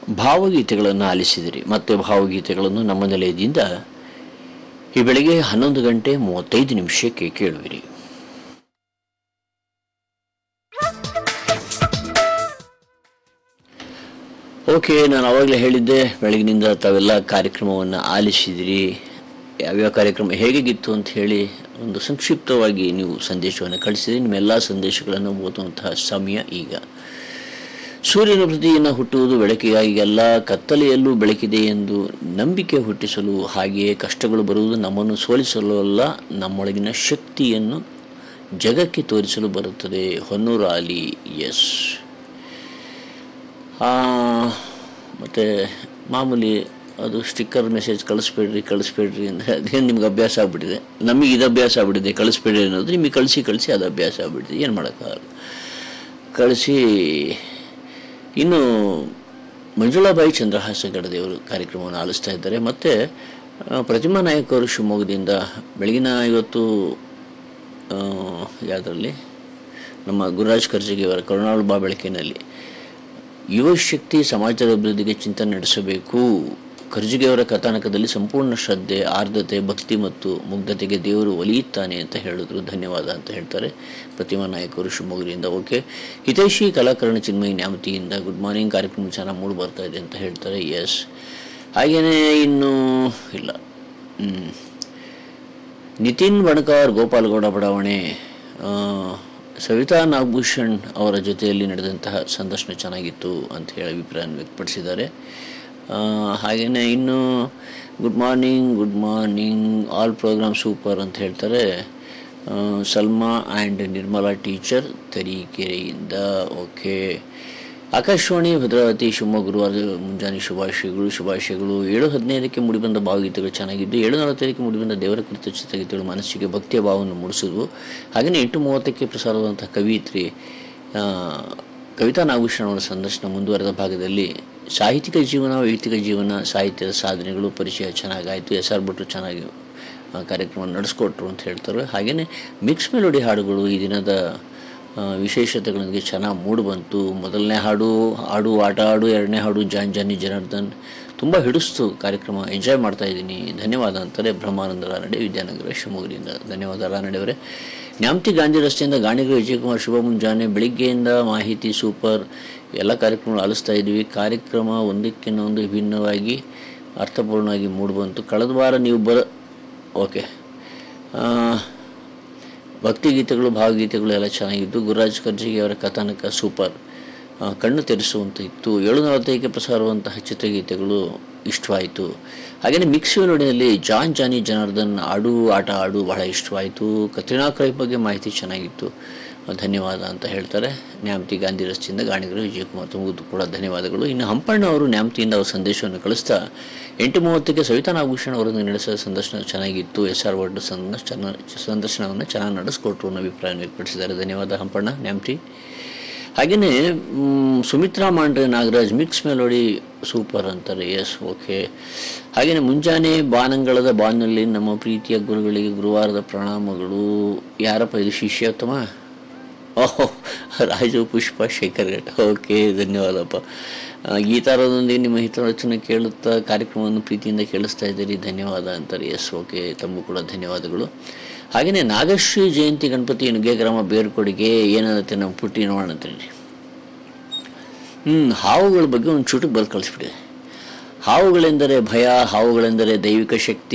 ಭಾವಗೀತೆಗಳನ್ನು ಆಲಿಸಿದಿರಿ ಮತ್ತೆ ಭಾವಗೀತೆಗಳನ್ನು ನಮ್ಮ ನಿಲಯದಿಂದ ಈ ಬೆಳಿಗ್ಗೆ ಹನ್ನೊಂದು ಗಂಟೆ ಮೂವತ್ತೈದು ನಿಮಿಷಕ್ಕೆ ಕೇಳುವಿರಿ ಓಕೆ ನಾನು ಆವಾಗಲೇ ಹೇಳಿದ್ದೆ ಬೆಳಗಿನಿಂದ ತಾವೆಲ್ಲ ಕಾರ್ಯಕ್ರಮವನ್ನು ಆಲಿಸಿದಿರಿ ಯಾವ್ಯಾವ ಕಾರ್ಯಕ್ರಮ ಹೇಗಿತ್ತು ಅಂತ ಹೇಳಿ ಒಂದು ಸಂಕ್ಷಿಪ್ತವಾಗಿ ನೀವು ಸಂದೇಶವನ್ನು ಕಳಿಸಿದ್ರಿ ನಿಮ್ಮೆಲ್ಲ ಸಂದೇಶಗಳನ್ನು ಓದುವಂತಹ ಸಮಯ ಈಗ ಸೂರ್ಯನ ಪ್ರತಿಯನ್ನು ಹುಟ್ಟುವುದು ಬೆಳಕಿಗಾಗಿ ಎಲ್ಲ ಕತ್ತಲೆಯಲ್ಲೂ ಬೆಳಕಿದೆ ಎಂದು ನಂಬಿಕೆ ಹುಟ್ಟಿಸಲು ಹಾಗೆಯೇ ಕಷ್ಟಗಳು ಬರುವುದು ನಮ್ಮನ್ನು ಸೋಲಿಸಲು ಅಲ್ಲ ನಮ್ಮೊಳಗಿನ ಶಕ್ತಿಯನ್ನು ಜಗಕ್ಕೆ ತೋರಿಸಲು ಬರುತ್ತದೆ ಹೊನ್ನೂರು ಆಲಿ ಎಸ್ ಮತ್ತು ಮಾಮೂಲಿ ಅದು ಸ್ಟಿಕ್ಕರ್ ಮೆಸೇಜ್ ಕಳಿಸ್ಬೇಡ್ರಿ ಕಳಿಸ್ಬೇಡ್ರಿ ಅಂದರೆ ಅದೇನು ನಿಮ್ಗೆ ಅಭ್ಯಾಸ ಆಗ್ಬಿಟ್ಟಿದೆ ನಮಗೆ ಇದು ಅಭ್ಯಾಸ ಆಗ್ಬಿಟ್ಟಿದೆ ಕಳಿಸ್ಬೇಡ್ರಿ ಅನ್ನೋದು ನಿಮಗೆ ಕಳಿಸಿ ಕಳಿಸಿ ಅದು ಅಭ್ಯಾಸ ಆಗ್ಬಿಟ್ಟಿದೆ ಏನು ಮಾಡೋಕ್ಕಾಗಲ್ಲ ಕಳಿಸಿ ಇನ್ನು ಮಂಜುಳಾಬಾಯಿ ಚಂದ್ರಹಾಸ ಗಡದೇವರು ಕಾರ್ಯಕ್ರಮವನ್ನು ಆಲಿಸ್ತಾ ಇದ್ದಾರೆ ಮತ್ತು ಪ್ರತಿಮಾ ನಾಯಕ್ ಅವರು ಶಿವಮೊಗ್ಗದಿಂದ ಬೆಳಗಿನ ಇವತ್ತು ಯಾವುದರಲ್ಲಿ ನಮ್ಮ ಗುರುರಾಜ್ ಕರ್ಜಿಗಿಯವರ ಕರುಣಾಳು ಬಾ ಬೆಳಕಿನಲ್ಲಿ ಯುವ ಶಕ್ತಿ ಸಮಾಜದ ಅಭಿವೃದ್ಧಿಗೆ ಚಿಂತನೆ ನಡೆಸಬೇಕು ಕರ್ಜಿಗೆಯವರ ಕಥಾನಕದಲ್ಲಿ ಸಂಪೂರ್ಣ ಶ್ರದ್ಧೆ ಆರ್ದ್ರತೆ ಭಕ್ತಿ ಮತ್ತು ಮುಗ್ಧತೆಗೆ ದೇವರು ಒಲಿಯುತ್ತಾನೆ ಅಂತ ಹೇಳಿದ್ರು ಧನ್ಯವಾದ ಅಂತ ಹೇಳ್ತಾರೆ ಪ್ರತಿಮಾ ನಾಯಕರು ಶಿವಮೊಗ್ಗದಿಂದ ಓಕೆ ಹಿತೈಷಿ ಕಲಾಕರಣ ಚಿನ್ಮಯಿ ನ್ಯಾಮತಿಯಿಂದ ಗುಡ್ ಮಾರ್ನಿಂಗ್ ಕಾರ್ಯಕ್ರಮ ಚೆನ್ನಾಗಿ ಮೂಡಿ ಬರ್ತಾ ಇದೆ ಅಂತ ಹೇಳ್ತಾರೆ ಎಸ್ ಹಾಗೆಯೇ ಇನ್ನು ಇಲ್ಲ ಹ್ಮ್. ನಿತಿನ್ ಬಣಕಾರ್ ಗೋಪಾಲಗೌಡ ಬಡಾವಣೆ ಆ, ಸವಿತಾ ನಾಗಭೂಷಣ್ ಅವರ ಜೊತೆಯಲ್ಲಿ ನಡೆದಂತಹ ಸಂದರ್ಶನ ಚೆನ್ನಾಗಿತ್ತು ಅಂತ ಹೇಳಿ ಅಭಿಪ್ರಾಯ ವ್ಯಕ್ತಪಡಿಸಿದ್ದಾರೆ ಹಾಗೆಯೇ ಇನ್ನು good morning good morning all program super ಅಂತ ಹೇಳ್ತಾರೆ ಆ, ಸಲ್ಮಾ ಆ್ಯಂಡ್ ನಿರ್ಮಲಾ ಟೀಚರ್ ತರೀಕೆರೆಯಿಂದ ಓಕೆ ಆಕಾಶವಾಣಿ ಭದ್ರಾವತಿ ಶಿವಮೊಗ್ಗ ಗುರುವಾರ ಮುಂಜಾನೆ ಶುಭಾಶಯಗಳು ಶುಭಾಶಯಗಳು ಏಳು ಹದಿನೈದಕ್ಕೆ ಮೂಡಿಬಂದ ಭಾವಗೀತೆಗಳು ಚೆನ್ನಾಗಿದ್ದು ಏಳು ನಲವತ್ತೈದಕ್ಕೆ ಮೂಡಿಬಂದ ದೇವರ ಕುರಿತ ಚಿತ್ರಗೀತೆಗಳು ಮನಸ್ಸಿಗೆ ಭಕ್ತಿಯ ಭಾವವನ್ನು ಮೂಡಿಸಿದ್ವು ಹಾಗೆಯೇ ಎಂಟು ಮೂವತ್ತಕ್ಕೆ ಪ್ರಸಾರವಾದಂಥ ಕವಿತ್ರಿ ಆ, ಕವಿತಾ ನಾಗಭೂಷಣ ಅವರ ಸಂದರ್ಶನ ಮುಂದುವರೆದ ಭಾಗದಲ್ಲಿ ಸಾಹಿತ್ಯಿಕ ಜೀವನ ವೈಯಕ್ತಿಕ ಜೀವನ ಸಾಹಿತ್ಯದ ಸಾಧನೆಗಳು ಪರಿಚಯ ಚೆನ್ನಾಗಾಯಿತು ಎಸ್ ಆರ್ ಭಟ್ರು ಚೆನ್ನಾಗಿ ಆ, ಕಾರ್ಯಕ್ರಮ ನಡೆಸ್ಕೊಟ್ರು ಅಂತ ಹೇಳ್ತಾರೆ ಹಾಗೆಯೇ ಮಿಕ್ಸ್ ಮೆಲೋಡಿ ಹಾಡುಗಳು ಈ ದಿನದ ಆ, ವಿಶೇಷತೆಗಳೊಂದಿಗೆ ಚೆನ್ನಾಗಿ ಮೂಡಿ ಬಂತು ಮೊದಲನೇ ಹಾಡು ಹಾಡು ಆಟ ಆಡು ಎರಡನೇ ಹಾಡು ಜಾನ್ ಜಾನಿ ಜನಾರ್ದನ್ ತುಂಬ ಹಿಡಿಸ್ತು ಕಾರ್ಯಕ್ರಮ ಎಂಜಾಯ್ ಮಾಡ್ತಾ ಇದ್ದೀನಿ ಧನ್ಯವಾದ ಅಂತಾರೆ ಬ್ರಹ್ಮಾನಂದ ರಾನಡೆ ವಿದ್ಯಾನಗರ ಶಿವಮೊಗ್ಗದಿಂದ ಧನ್ಯವಾದ ರಾನಡೆಯವರೇ ನ್ಯಾಮತಿ ಗಾಂಧಿ ರಸ್ತೆಯಿಂದ ಗಾಣಿಗರು ವಿಜಯಕುಮಾರ್ ಶುಭ ಮುಂಜಾನೆ ಬೆಳಿಗ್ಗೆಯಿಂದ ಮಾಹಿತಿ ಸೂಪರ್ ಎಲ್ಲ ಕಾರ್ಯಕ್ರಮಗಳು ಆಲಿಸ್ತಾ ಇದ್ವಿ ಕಾರ್ಯಕ್ರಮ ಒಂದಕ್ಕಿಂತ ಒಂದು ವಿಭಿನ್ನವಾಗಿ ಅರ್ಥಪೂರ್ಣವಾಗಿ ಮೂಡಿಬಂತು ಕಳೆದ ವಾರ ನೀವು ಬರ ಓಕೆ ಆ, ಭಕ್ತಿಗೀತೆಗಳು ಭಾವಗೀತೆಗಳು ಎಲ್ಲ ಚೆನ್ನಾಗಿದ್ದು ಗುರುರಾಜ್ ಕರ್ಜಿಗೆ ಅವರ ಕಥಾನಕ ಸೂಪರ್ ಆ, ಕಣ್ಣು ತೆರೆಸುವಂತ ಇತ್ತು ಏಳು ನಲವತ್ತೈದಕ್ಕೆ ಪ್ರಸಾರವಂತಹ ಚಿತ್ರಗೀತೆಗಳು ಇಷ್ಟವಾಯಿತು ಹಾಗೆಯೇ ಮಿಕ್ಸ್ ಮೆಲೋಡಿನಲ್ಲಿ ಜಾನ್ ಜಾನಿ ಜನಾರ್ದನ್ ಆಡು ಆಟ ಆಡು ಬಹಳ ಇಷ್ಟವಾಯಿತು ಕತ್ರಿನಾ ಕ್ರೈಫ್ ಬಗ್ಗೆ ಮಾಹಿತಿ ಚೆನ್ನಾಗಿತ್ತು ಆ, ಧನ್ಯವಾದ ಅಂತ ಹೇಳ್ತಾರೆ ನ್ಯಾಮತಿ ಗಾಂಧಿ ರಸ್ತೆಯಿಂದ ಗಾಣಿಗರು ವಿಜಯಕುಮಾರ್ ತಮಗೂ ಕೂಡ ಧನ್ಯವಾದಗಳು ಇನ್ನು ಹಂಪಣ್ಣ ಅವರು ನ್ಯಾಮತಿಯಿಂದ ಅವರ ಸಂದೇಶವನ್ನು ಕಳಿಸ್ತಾ ಎಂಟು ಮೂವತ್ತಕ್ಕೆ ಸವಿತಾ ನಾಗಭೂಷಣ್ ಅವರನ್ನು ನಡೆಸಿದ ಸಂದರ್ಶನ ಚೆನ್ನಾಗಿತ್ತು ಎಸ್ ಆರ್ ವರ್ಡ್ ಸಂದರ್ಶನ ಸಂದರ್ಶನವನ್ನು ಚೆನ್ನಾಗಿ ನಡೆಸ್ಕೊಟ್ರು ಅನ್ನೋ ಅಭಿಪ್ರಾಯ ವ್ಯಕ್ತಪಡಿಸಿದ್ದಾರೆ ಧನ್ಯವಾದ ಹಂಪಣ್ಣ ನ್ಯಾಮತಿ ಹಾಗೆಯೇ ಮ್, Sumitra Mandre Nagaraj mix melody super ಅಂತಾರೆ ಎಸ್ ಓಕೆ ಹಾಗೆಯೇ ಮುಂಜಾನೆ ಬಾನಂಗಳದ ಬಾನಲ್ಲಿ ನಮ್ಮ ಪ್ರೀತಿಯ ಗುರುಗಳಿಗೆ ಗುರುವಾರದ ಪ್ರಣಾಮಗಳು ಯಾರಪ್ಪ ಇದು ಶಿಷ್ಯೋತ್ತಮ ಓಹ್ ರಾಜು ಪುಷ್ಪ ಶೇಖರ್ ಘಟ್ ಓಕೆ ಧನ್ಯವಾದಪ್ಪ ಆ, ಗೀತಾರದೊಂದಿಗೆ ನಿಮ್ಮ ಹಿತವಚನ ಕೇಳುತ್ತಾ ಕಾರ್ಯಕ್ರಮವನ್ನು ಪ್ರೀತಿಯಿಂದ ಕೇಳಿಸ್ತಾ ಇದ್ದೀರಿ ಧನ್ಯವಾದ ಅಂತಾರೆ ಎಸ್ ಓಕೆ ತಮಗೂ ಕೂಡ ಧನ್ಯವಾದಗಳು ಹಾಗೆಯೇ ನಾಗಶ್ರೀ ಜಯಂತಿ ಗಣಪತಿ ನುಗ್ಗೆ ಗ್ರಾಮ ಬೇರ್ಕೊಡಿಗೆ ಏನಂತೆ ನಮ್ಮ ಪುಟ್ಟಿ ನೋಡೋಣ ಅಂತೀನಿ ಹ್ಞೂ ಹಾವುಗಳ ಬಗ್ಗೆ ಒಂದು ಚುಟುಕು ಬರೆದು ಕಳಿಸ್ಬಿಟ್ಟಿದೆ ಹಾವುಗಳೆಂದರೆ ಭಯ ಹಾವುಗಳೆಂದರೆ ದೈವಿಕ ಶಕ್ತಿ